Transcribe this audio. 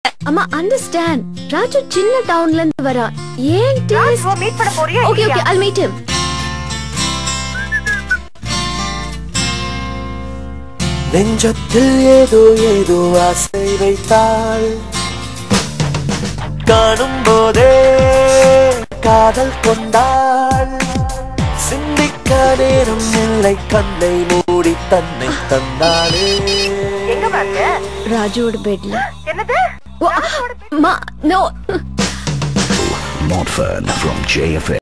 அம்மா அண்டர்ஸ்டாண்ட் ராஜு சின்ன டவுன்ல இருந்து வரா ஏன் டேஸ்ட் மீட் பண்ண போறியா okay okay I meet him நெஞ்சத்தில் ஏதோ ஏதோ ஆசை வைத்தாள் காணும் போதே காதல் கொண்டாள் சிந்திக்க நேரம் இல்லை கண்ணை மூடி தன்னை தந்தாளே எங்க பாருங்க ராஜுவோட பெட்ல என்னது மா நோ Modfern from JFM.